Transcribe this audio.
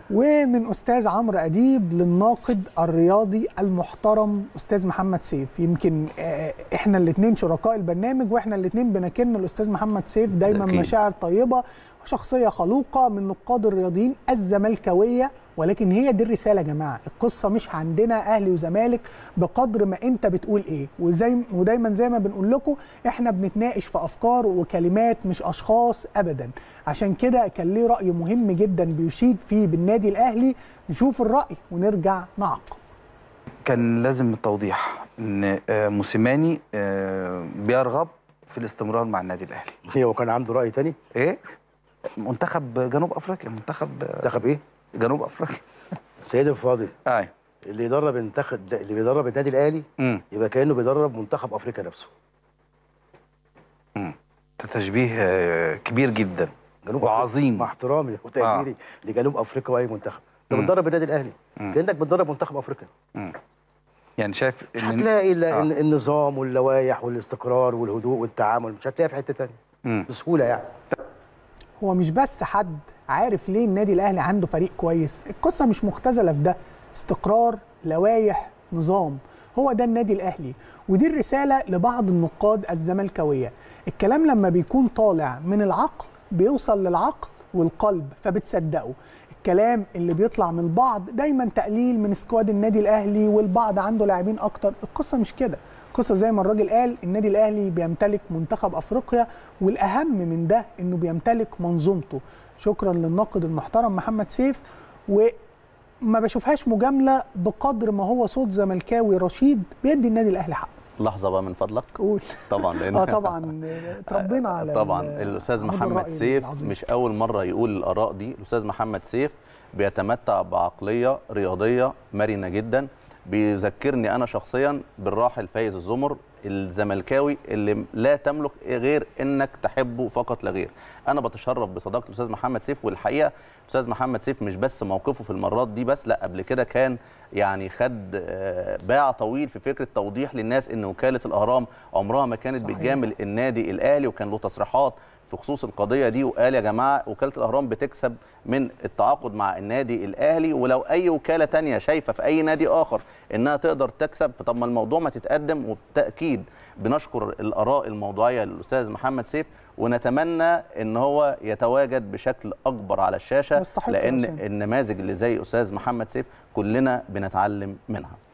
ومن استاذ عمرو اديب للناقد الرياضي المحترم استاذ محمد سيف يمكن آه، احنا الاثنين شركاء البرنامج واحنا الاثنين بنكن الاستاذ محمد سيف دايما أكيد. مشاعر طيبه وشخصيه خلوقه من نقاد الرياضيين الزملكاويه ولكن هي دي الرساله يا جماعه القصه مش عندنا اهلي وزمالك بقدر ما انت بتقول ايه وزي ودايما زي ما بنقول لكم احنا بنتناقش في افكار وكلمات مش اشخاص ابدا عشان كده كان ليه راي مهم جدا بيشيد فيه بالنادي الاهلي نشوف الراي ونرجع نعقب كان لازم التوضيح ان آه، موسيماني آه، بيرغب في الاستمرار مع النادي الاهلي هي وكان عنده راي تاني ايه منتخب جنوب افريقيا منتخب آه، منتخب ايه؟ جنوب افريقيا سيد الفاضل ايوه اللي يدرب المنتخب اللي بيدرب النادي الاهلي امم يبقى كانه بيدرب منتخب افريقيا نفسه امم ده تشبيه آه، كبير جدا جنوب وعظيم. مع احترامي وتقديري لجنوب افريقيا واي منتخب انت مم. بتدرب النادي الاهلي مم. كانك بتدرب منتخب افريقيا مم. يعني شايف مش ان هتلاقي الا آه. إن النظام واللوائح والاستقرار والهدوء والتعامل مش هتلاقيها في حته ثانيه مم. بسهوله يعني هو مش بس حد عارف ليه النادي الاهلي عنده فريق كويس القصه مش مختزله في ده استقرار لوائح نظام هو ده النادي الاهلي ودي الرساله لبعض النقاد الزملكاويه الكلام لما بيكون طالع من العقل بيوصل للعقل والقلب فبتصدقه الكلام اللي بيطلع من البعض دايما تقليل من سكواد النادي الاهلي والبعض عنده لاعبين اكتر القصه مش كده القصه زي ما الراجل قال النادي الاهلي بيمتلك منتخب افريقيا والاهم من ده انه بيمتلك منظومته شكرا للناقد المحترم محمد سيف وما بشوفهاش مجامله بقدر ما هو صوت زملكاوي رشيد بيدي النادي الاهلي حقه لحظه بقى من فضلك قول طبعا لان اه طبعا اتربينا على طبعا ال- الاستاذ عبد محمد الرأي سيف العظيم. مش اول مره يقول الاراء دي الاستاذ محمد سيف بيتمتع بعقليه رياضيه مرنه جدا بيذكرني انا شخصيا بالراحل فايز الزمر الزملكاوي اللي لا تملك غير انك تحبه فقط لا غير انا بتشرف بصداقه الاستاذ محمد سيف والحقيقه الاستاذ محمد سيف مش بس موقفه في المرات دي بس لا قبل كده كان يعني خد آه، باع طويل في فكره توضيح للناس ان وكاله الاهرام عمرها ما كانت صحيح. بتجامل النادي الاهلي وكان له تصريحات في خصوص القضيه دي وقال يا جماعه وكاله الاهرام بتكسب من التعاقد مع النادي الاهلي ولو اي وكاله تانية شايفه في اي نادي اخر انها تقدر تكسب طب ما الموضوع ما تتقدم وبالتاكيد بنشكر الاراء الموضوعيه للاستاذ محمد سيف ونتمنى ان هو يتواجد بشكل اكبر على الشاشه يستحق يا لان أسامة. النماذج اللي زي استاذ محمد سيف كلنا بنتعلم منها